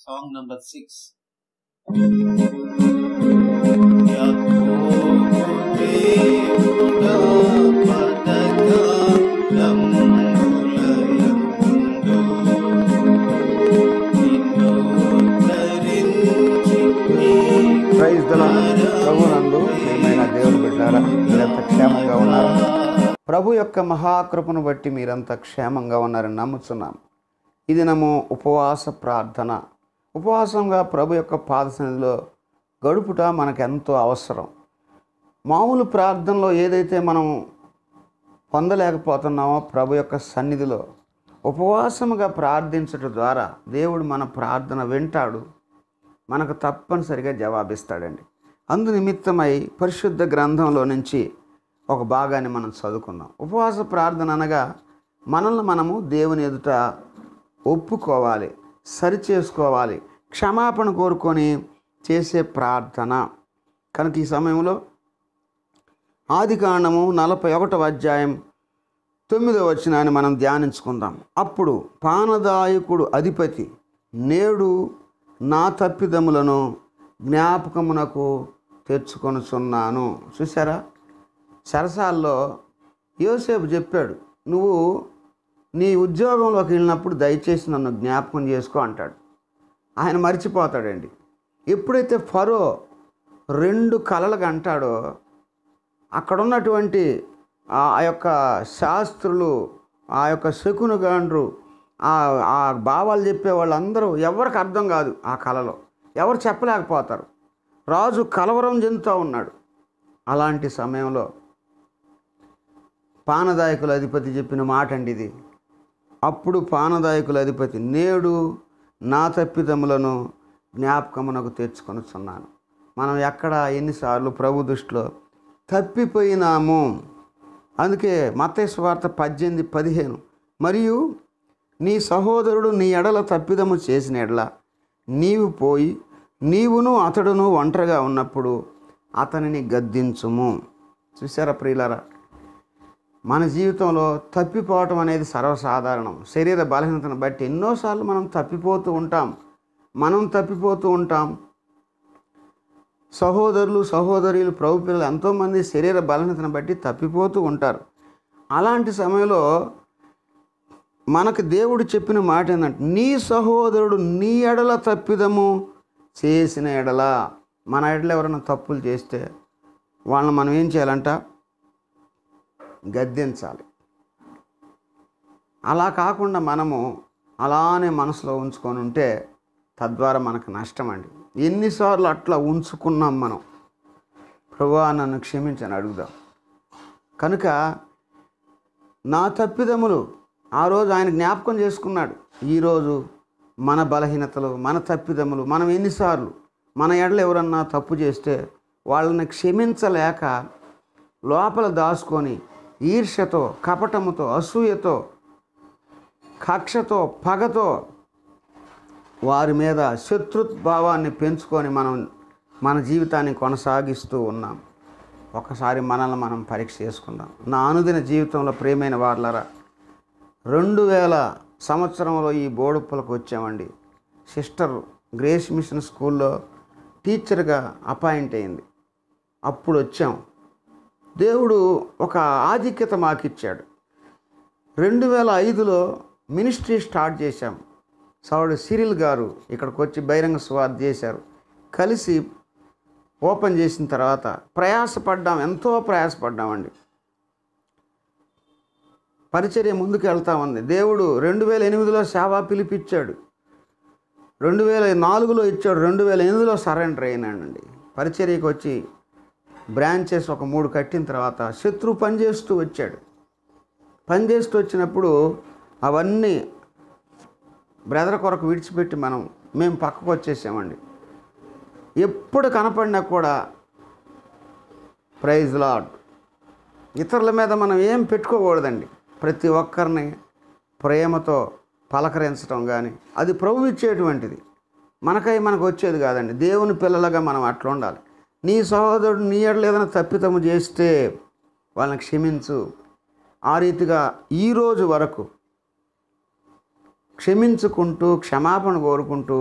Song number six. Praise దల ప్రభు నందు ప్రియమైన దేవుని బిడ్డారా మీరంతా క్షేమంగా ఉన్నారు ప్రభు యొక్క మహాకృపను బట్టి మీరంతా క్షేమంగా ఉన్నారని నమ్ముతున్నాం ఇది నము ఉపవాస ప్రార్థన ఉపవాసంగా ప్రభు యొక్క పాద సన్నిధిలో గడుపుట మనకు ఎంతో అవసరం మామూలు ప్రార్థనలో ఏదైతే మనం పొందలేకపోతున్నామో ప్రభు యొక్క సన్నిధిలో ఉపవాసముగా ప్రార్థించడం ద్వారా దేవుడు మన ప్రార్థన వింటాడు మనకు తప్పనిసరిగా జవాబిస్తాడండి అందు నిమిత్తమై పరిశుద్ధ గ్రంథంలో నుంచి ఒక భాగాన్ని మనం చదువుకుందాం ఉపవాస ప్రార్థన అనగా మనల్ని మనము దేవుని ఎదుట ఒప్పుకోవాలి సరిచేసుకోవాలి క్షమాపణ కోరుకొని చేసే ప్రార్థన కనుక ఈ సమయంలో ఆది కాండము నలభై ఒకటవ అధ్యాయం తొమ్మిదవ వచనాన్ని మనం ధ్యానించుకుందాం అప్పుడు పానదాయకుడు అధిపతి నేడు నా తప్పిదములను జ్ఞాపకమునకు తెచ్చుకొనుచున్నాను చూసారా సరసాల్లో యోసేపు చెప్పాడు నువ్వు నీ ఉద్యోగంలోకి వెళ్ళినప్పుడు దయచేసి నన్ను జ్ఞాపకం చేసుకో అంటాడు ఆయన మర్చిపోతాడండి ఎప్పుడైతే ఫరో రెండు కలలుగా అంటాడో అక్కడ ఉన్నటువంటి ఆ ఆ యొక్క శాస్త్రులు ఆ యొక్క శకునుగాండ్రు ఆ ఆ భావాలు చెప్పే వాళ్ళందరూ ఎవరికి అర్థం కాదు ఆ కళలో ఎవరు చెప్పలేకపోతారు రాజు కలవరం చెందుతూ ఉన్నాడు అలాంటి సమయంలో పానదాయకుల అధిపతి చెప్పిన మాట అండి ఇది అప్పుడు పానదాయకుల అధిపతి నేడు నా తప్పిదములను జ్ఞాపకమునకు తెచ్చుకొనుచున్నాను మనం ఎక్కడ ఎన్నిసార్లు ప్రభు దృష్టిలో తప్పిపోయినాము అందుకే మత్తయి వార్త పద్దెనిమిది పదిహేను మరియు నీ సహోదరుడు నీ ఎడల తప్పిదము చేసిన ఎడల నీవు పోయి నీవును అతడును ఒంటరిగా ఉన్నప్పుడు అతనిని గద్దించుము చూసారా ప్రియులారా మన జీవితంలో తప్పిపోవటం అనేది సర్వసాధారణం శరీర బలహీనతను బట్టి ఎన్నోసార్లు మనం తప్పిపోతూ ఉంటాం మనం తప్పిపోతూ ఉంటాం సహోదరులు సహోదరులు ప్రభు పిల్లలు ఎంతోమంది శరీర బలహీనతను బట్టి తప్పిపోతూ ఉంటారు అలాంటి సమయంలో మనకు దేవుడు చెప్పిన మాట ఏంటంటే నీ సహోదరుడు నీ ఎడల తప్పిదము చేసిన ఎడల మన ఎడల ఎవరైనా తప్పులు చేస్తే వాళ్ళని మనం ఏం చేయాలంట గద్దించాలి అలా కాకుండా మనము అలానే మనసులో ఉంచుకొని ఉంటే తద్వారా మనకు నష్టం అండి ఎన్నిసార్లు అట్లా ఉంచుకున్నాం మనం ప్రభా నన్ను క్షమించని అడుగుదాం కనుక నా తప్పిదములు ఆ రోజు ఆయన జ్ఞాపకం చేసుకున్నాడు ఈరోజు మన బలహీనతలు మన తప్పిదములు మనం ఎన్నిసార్లు మన ఎడలు ఎవరన్నా తప్పు చేస్తే వాళ్ళని క్షమించలేక లోపల దాచుకొని ఈర్ష్యతో కపటముతో అసూయతో కక్షతో పగతో వారి మీద శత్రుద్భావాన్ని పెంచుకొని మనం మన జీవితాన్ని కొనసాగిస్తూ ఉన్నాం ఒకసారి మనల్ని మనం పరీక్ష చేసుకుందాం నా అనుదిన జీవితంలో ప్రేమైన వాళ్ళరా రెండు వేల సంవత్సరంలో ఈ బోడుప్పలకు వచ్చామండి సిస్టర్ గ్రేస్ మిషన్ స్కూల్లో టీచర్గా అపాయింట్ అయింది అప్పుడు వచ్చాం దేవుడు ఒక ఆధిక్యత మాకిచ్చాడు రెండు వేల ఐదులో మినిస్ట్రీ స్టార్ట్ చేశాం సౌడు సిరిల్ గారు ఇక్కడికి వచ్చి బహిరంగ స్వాద్ చేశారు కలిసి ఓపెన్ చేసిన తర్వాత ప్రయాసపడ్డాం ఎంతో ప్రయాసపడ్డామండి పరిచర్య ముందుకు వెళ్తా ఉంది దేవుడు రెండు వేల ఎనిమిదిలో సేవ పిలిపిచ్చాడు రెండు వేల నాలుగులో ఇచ్చాడు రెండు వేల ఎనిమిదిలో సరెండర్ అయినాడండి పరిచర్యకి వచ్చి బ్రాంచెస్ ఒక మూడు కట్టిన తర్వాత శత్రు పనిచేస్తూ వచ్చాడు పనిచేస్తూ వచ్చినప్పుడు అవన్నీ బ్రదర్ కొరకు విడిచిపెట్టి మనం మేము పక్కకు వచ్చేసామండి ఎప్పుడు కనపడినా కూడా ప్రైజ్ లాడ్ ఇతరుల మీద మనం ఏం పెట్టుకోకూడదండి ప్రతి ఒక్కరిని ప్రేమతో పలకరించడం కానీ అది ప్రభు ఇచ్చేటువంటిది మనకై మనకు వచ్చేది కాదండి దేవుని పిల్లలుగా మనం అట్లా ఉండాలి నీ సహోదరుడు నీ ఎడలు ఏదైనా తప్పితము చేస్తే వాళ్ళని క్షమించు ఆ రీతిగా ఈరోజు వరకు క్షమించుకుంటూ క్షమాపణ కోరుకుంటూ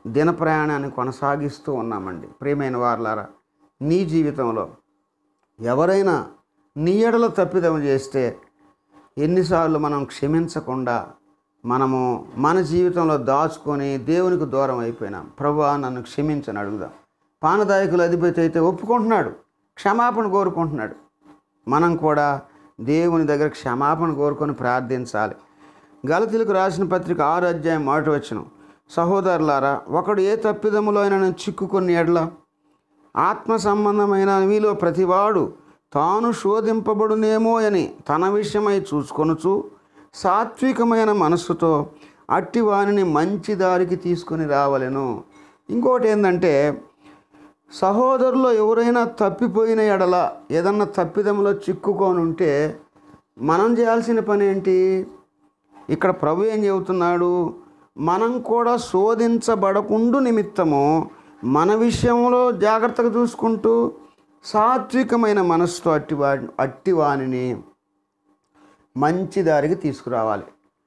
దిన ప్రయాణాన్ని కొనసాగిస్తూ ఉన్నామండి ప్రియమైన వారులారా నీ జీవితంలో ఎవరైనా నీ ఎడల తప్పిదం చేస్తే ఎన్నిసార్లు మనం క్షమించకుండా మనము మన జీవితంలో దాచుకొని దేవునికి దూరం అయిపోయినాం ప్రభు నన్ను క్షమించని అడుగుదాం పానదాయకుల అధిపతి అయితే ఒప్పుకుంటున్నాడు క్షమాపణ కోరుకుంటున్నాడు మనం కూడా దేవుని దగ్గర క్షమాపణ కోరుకొని ప్రార్థించాలి గలతీలకు రాసిన పత్రిక ఆరు అధ్యాయం మాట వచ్చిన సహోదరులారా ఒకడు ఏ తప్పిదములో అయినా చిక్కుకొని ఎడల ఆత్మ సంబంధమైన మీలో ప్రతివాడు తాను శోధింపబడునేమో అని తన విషయమై చూసుకొనుచు సాత్వికమైన మనస్సుతో అట్టి వానిని మంచి దారికి తీసుకొని రావలెను ఇంకోటి ఏంటంటే సహోదరులు ఎవరైనా తప్పిపోయిన ఎడల ఏదన్నా తప్పిదంలో చిక్కుకొని ఉంటే మనం చేయాల్సిన పని ఏంటి ఇక్కడ ప్రభు ఏం చెబుతున్నాడు మనం కూడా శోధించబడకుండు నిమిత్తము మన విషయంలో జాగ్రత్తగా చూసుకుంటూ సాత్వికమైన మనసుతో అట్టివా అట్టివానిని మంచి దారికి తీసుకురావాలి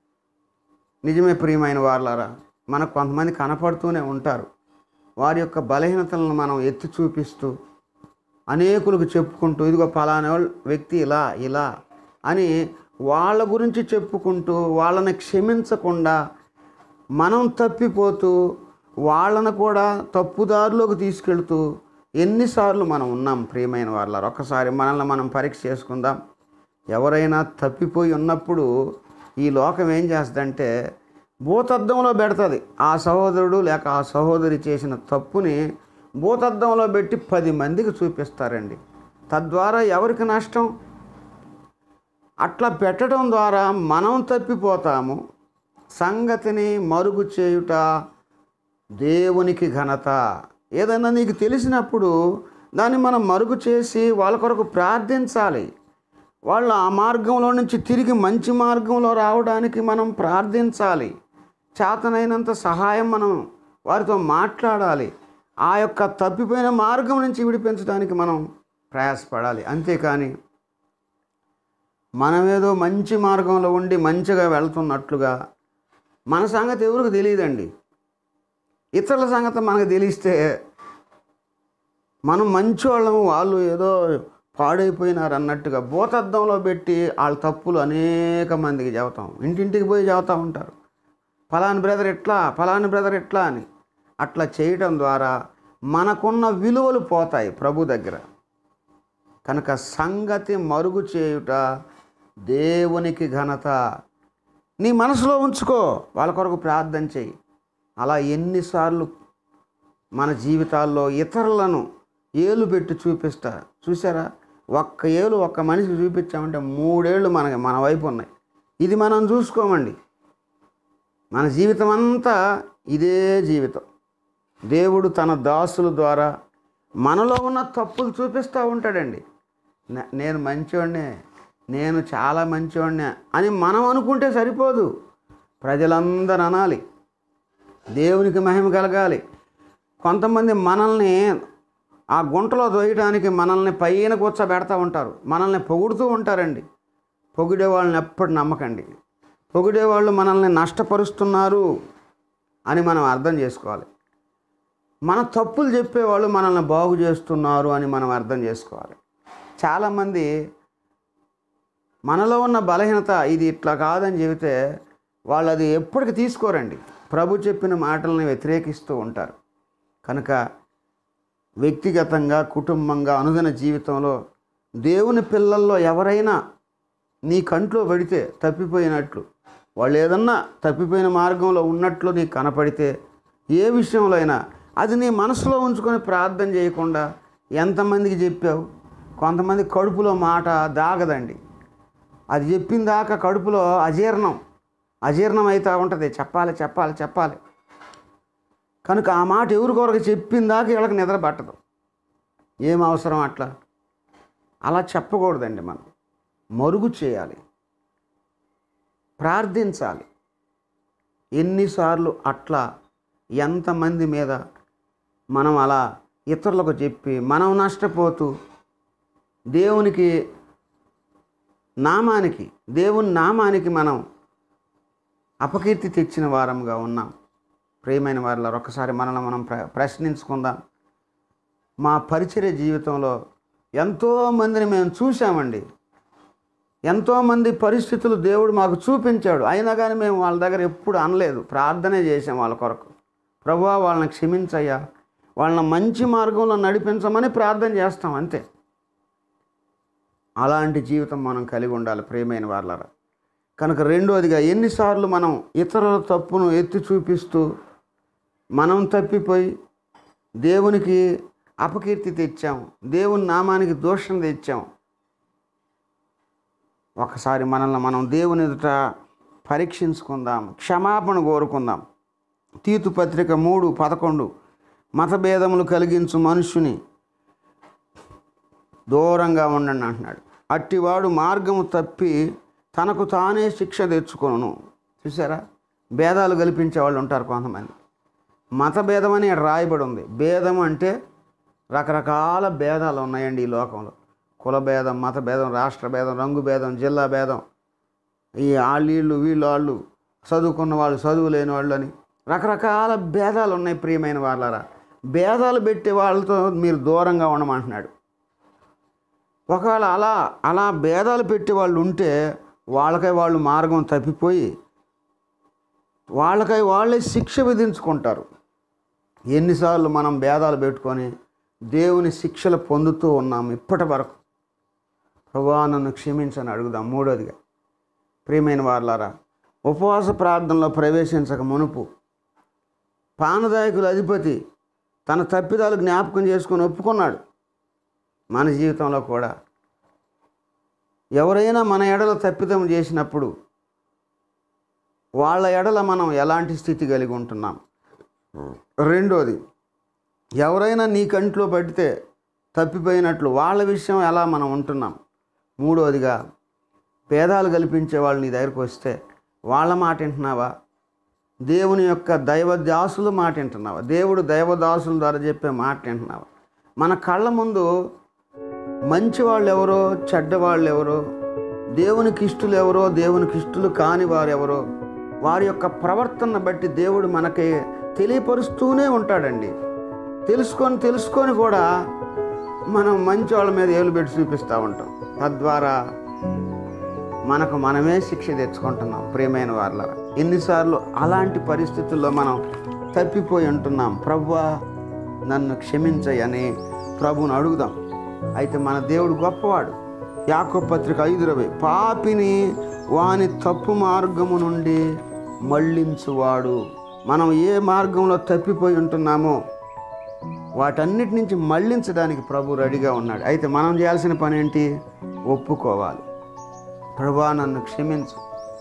నిజమే ప్రియమైన వారులారా మనకు కొంతమంది కనపడుతూనే ఉంటారు వారి యొక్క బలహీనతలను మనం ఎత్తి చూపిస్తూ అనేకులకు చెప్పుకుంటూ ఇదిగో పలానా వాళ్ళ వ్యక్తి ఇలా ఇలా అని వాళ్ళ గురించి చెప్పుకుంటూ వాళ్ళని క్షమించకుండా మనం తప్పిపోతూ వాళ్ళను కూడా తప్పుదారిలోకి తీసుకెళ్తూ ఎన్నిసార్లు మనం ఉన్నాం ప్రియమైన వాళ్ళ ఒక్కసారి మనల్ని మనం పరీక్ష చేసుకుందాం ఎవరైనా తప్పిపోయి ఉన్నప్పుడు ఈ లోకం ఏం చేస్తుందంటే భూతద్దంలో పెడుతుంది ఆ సహోదరుడు లేక ఆ సహోదరి చేసిన తప్పుని భూతద్దంలో పెట్టి పది మందికి చూపిస్తారండి తద్వారా ఎవరికి నష్టం అట్లా పెట్టడం ద్వారా మనం తప్పిపోతాము సంగతిని మరుగు చేయుట దేవునికి ఘనత ఏదైనా నీకు తెలిసినప్పుడు దాన్ని మనం మరుగు చేసి వాళ్ళ కొరకు ప్రార్థించాలి వాళ్ళు ఆ మార్గంలో నుంచి తిరిగి మంచి మార్గంలో రావడానికి మనం ప్రార్థించాలి చేతనైనంత సహాయం మనం వారితో మాట్లాడాలి ఆ యొక్క తప్పిపోయిన మార్గం నుంచి విడిపించడానికి మనం ప్రయాసపడాలి అంతేకాని మనమేదో మంచి మార్గంలో ఉండి మంచిగా వెళ్తున్నట్లుగా మన సంగతి ఎవరికి తెలియదండి ఇతరుల సంగతి మనకు తెలిస్తే మనం మంచి వాళ్ళము వాళ్ళు ఏదో పాడైపోయినారు అన్నట్టుగా భూతద్దంలో పెట్టి వాళ్ళ తప్పులు అనేక మందికి చెబుతాం ఇంటింటికి పోయి చెబుతూ ఉంటారు ఫలాని బ్రదర్ ఎట్లా ఫలాని బ్రదర్ ఎట్లా అని అట్లా చేయటం ద్వారా మనకున్న విలువలు పోతాయి ప్రభు దగ్గర కనుక సంగతి మరుగు చేయుట దేవునికి ఘనత నీ మనసులో ఉంచుకో వాళ్ళ కొరకు ప్రార్థన చేయి అలా ఎన్నిసార్లు మన జీవితాల్లో ఇతరులను ఏలు పెట్టి చూపిస్తా చూసారా ఒక్క ఏలు ఒక్క మనిషికి చూపించామంటే మూడేళ్ళు మనకి మన వైపు ఉన్నాయి ఇది మనం చూసుకోమండి మన జీవితం అంతా ఇదే జీవితం దేవుడు తన దాసుల ద్వారా మనలో ఉన్న తప్పులు చూపిస్తూ ఉంటాడండి నే- నేను మంచివాడినే నేను చాలా మంచివాడినే అని మనం అనుకుంటే సరిపోదు ప్రజలందరూ అనాలి దేవునికి మహిమ కలగాలి కొంతమంది మనల్ని ఆ గుంటలో దొయ్యడానికి మనల్ని పైన కూర్చోబెడతా ఉంటారు మనల్ని పొగుడుతూ ఉంటారండి పొగిడే వాళ్ళని ఎప్పుడు నమ్మకండి పొగిడే వాళ్ళు మనల్ని నష్టపరుస్తున్నారు అని మనం అర్థం చేసుకోవాలి మన తప్పులు చెప్పేవాళ్ళు మనల్ని బాగు చేస్తున్నారు అని మనం అర్థం చేసుకోవాలి చాలామంది మనలో ఉన్న బలహీనత ఇది ఇట్లా కాదని చెబితే వాళ్ళు అది ఎప్పటికి తీసుకోరండి ప్రభు చెప్పిన మాటల్ని వ్యతిరేకిస్తూ ఉంటారు కనుక వ్యక్తిగతంగా కుటుంబంగా అనుదిన జీవితంలో దేవుని పిల్లల్లో ఎవరైనా నీ కంట్లో పడితే తప్పిపోయినట్లు వాళ్ళు ఏదన్నా తప్పిపోయిన మార్గంలో ఉన్నట్లు నీకు కనపడితే ఏ విషయంలో అయినా అది నీ మనసులో ఉంచుకొని ప్రార్థన చేయకుండా ఎంతమందికి చెప్పావు కొంతమంది కడుపులో మాట దాగదండి అది చెప్పిన దాకా కడుపులో అజీర్ణం అజీర్ణం అవుతూ ఉంటుంది చెప్పాలి చెప్పాలి చెప్పాలి కనుక ఆ మాట ఎవరి కొరకు చెప్పిన దాకా వీళ్ళకి నిద్ర పట్టదు ఏం అవసరం అట్లా అలా చెప్పకూడదండి మనం మరుగు చేయాలి ప్రార్థించాలి ఎన్నిసార్లు అట్లా ఎంతమంది మీద మనం అలా ఇతరులకు చెప్పి మనం నష్టపోతూ దేవునికి నామానికి దేవుని నామానికి మనం అపకీర్తి తెచ్చిన వారంగా ఉన్నాం ప్రియమైన వారిలో ఒక్కసారి మనల్ని మనం ప్ర ప్రశ్నించుకుందాం మా పరిచర్య జీవితంలో ఎంతోమందిని మేము చూసామండి ఎంతోమంది పరిస్థితులు దేవుడు మాకు చూపించాడు అయినా కానీ మేము వాళ్ళ దగ్గర ఎప్పుడు అనలేదు ప్రార్థనే చేసాం వాళ్ళ కొరకు ప్రభువా వాళ్ళని క్షమించయ్యా వాళ్ళని మంచి మార్గంలో నడిపించమని ప్రార్థన చేస్తాం అంతే అలాంటి జీవితం మనం కలిగి ఉండాలి ప్రియమైన వాళ్ళరా కనుక రెండోదిగా ఎన్నిసార్లు మనం ఇతరుల తప్పును ఎత్తి చూపిస్తూ మనం తప్పిపోయి దేవునికి అపకీర్తి తెచ్చాం దేవుని నామానికి దోషం తెచ్చాం ఒకసారి మనల్ని మనం దేవుని ఎదుట పరీక్షించుకుందాం క్షమాపణ కోరుకుందాం తీతు పత్రిక మూడు పదకొండు మతభేదములు కలిగించు మనుషుని దూరంగా ఉండండి అంటున్నాడు అట్టివాడు మార్గము తప్పి తనకు తానే శిక్ష తెచ్చుకొను చూసారా భేదాలు కల్పించే వాళ్ళు ఉంటారు కొంతమంది మత భేదం అని ఇక్కడ రాయబడి ఉంది భేదం అంటే రకరకాల భేదాలు ఉన్నాయండి ఈ లోకంలో కుల భేదం మత భేదం రాష్ట్ర భేదం రంగు భేదం జిల్లా భేదం ఈ వాళ్ళీళ్ళు వీళ్ళు వాళ్ళు చదువుకున్న వాళ్ళు చదువు లేని వాళ్ళు అని రకరకాల భేదాలు ఉన్నాయి ప్రియమైన వాళ్ళరా భేదాలు పెట్టే వాళ్ళతో మీరు దూరంగా ఉండమంటున్నాడు ఒకవేళ అలా అలా భేదాలు పెట్టే వాళ్ళు ఉంటే వాళ్ళకై వాళ్ళు మార్గం తప్పిపోయి వాళ్ళకై వాళ్ళే శిక్ష విధించుకుంటారు ఎన్నిసార్లు మనం భేదాలు పెట్టుకొని దేవుని శిక్షలు పొందుతూ ఉన్నాం ఇప్పటి వరకు ప్రభా నన్ను క్షమించని అడుగుదాం మూడోదిగా ప్రియమైన వార్లారా ఉపవాస ప్రార్థనలో ప్రవేశించక మునుపు పానదాయకుల అధిపతి తన తప్పిదాలు జ్ఞాపకం చేసుకొని ఒప్పుకున్నాడు మన జీవితంలో కూడా ఎవరైనా మన ఎడల తప్పిదం చేసినప్పుడు వాళ్ళ ఎడల మనం ఎలాంటి స్థితి కలిగి ఉంటున్నాం రెండోది ఎవరైనా నీ కంట్లో పడితే తప్పిపోయినట్లు వాళ్ళ విషయం ఎలా మనం ఉంటున్నాం మూడోదిగా భేదాలు కల్పించే వాళ్ళు నీ దగ్గరికి వస్తే వాళ్ళ మాట వింటున్నావా దేవుని యొక్క దైవదాసుల మాట వింటున్నావా దేవుడు దైవదాసుల ద్వారా చెప్పే మాట వింటున్నావా మన కళ్ళ ముందు మంచి వాళ్ళు ఎవరో చెడ్డవాళ్ళు ఎవరో దేవునికి ఇష్టలు ఎవరో దేవునికి ఇష్టలు కాని వారు ఎవరో వారి యొక్క ప్రవర్తన బట్టి దేవుడు మనకి తెలియపరుస్తూనే ఉంటాడండి తెలుసుకొని తెలుసుకొని కూడా మనం మంచి వాళ్ళ మీద ఏలు పెట్టి చూపిస్తూ ఉంటాం తద్వారా మనకు మనమే శిక్ష తెచ్చుకుంటున్నాం ప్రియమైన వాళ్ళ ఎన్నిసార్లు అలాంటి పరిస్థితుల్లో మనం తప్పిపోయి ఉంటున్నాం ప్రభువా నన్ను క్షమించయని ప్రభుని అడుగుదాం అయితే మన దేవుడు గొప్పవాడు యాకో పత్రిక ఐదు రవి పాపిని వాని తప్పు మార్గము నుండి మళ్ళించువాడు మనం ఏ మార్గంలో తప్పిపోయి ఉంటున్నామో వాటన్నిటి నుంచి మళ్ళించడానికి ప్రభు రెడీగా ఉన్నాడు అయితే మనం చేయాల్సిన పని ఏంటి ఒప్పుకోవాలి ప్రభా నన్ను క్షమించు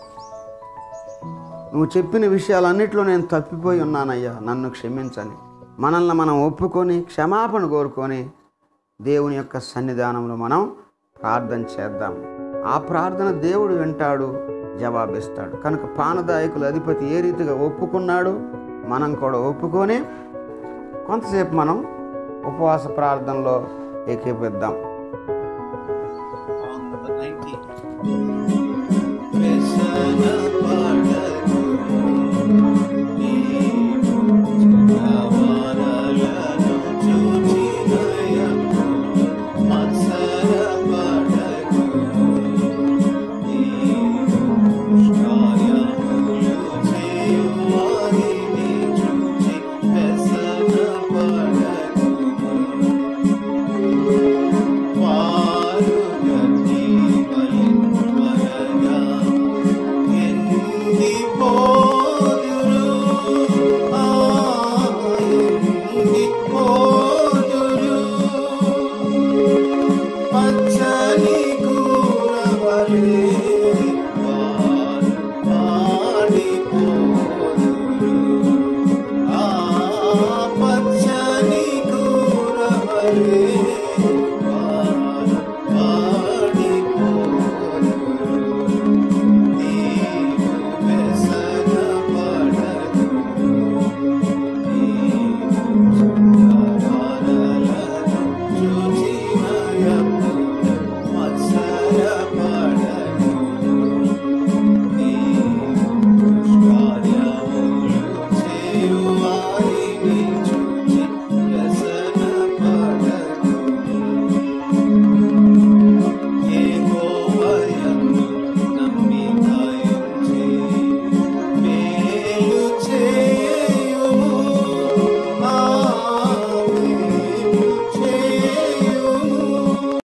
నువ్వు చెప్పిన విషయాలన్నిట్లో నేను తప్పిపోయి ఉన్నానయ్యా నన్ను క్షమించని మనల్ని మనం ఒప్పుకొని క్షమాపణ కోరుకొని దేవుని యొక్క సన్నిధానంలో మనం ప్రార్థన చేద్దాం ఆ ప్రార్థన దేవుడు వింటాడు జవాబిస్తాడు కనుక పానదాయకుల అధిపతి ఏ రీతిగా ఒప్పుకున్నాడు మనం కూడా ఒప్పుకొని కొంతసేపు మనం ఉపవాస ప్రార్థనలో ఏకీపిద్దాం on number 19. వ్యసనపు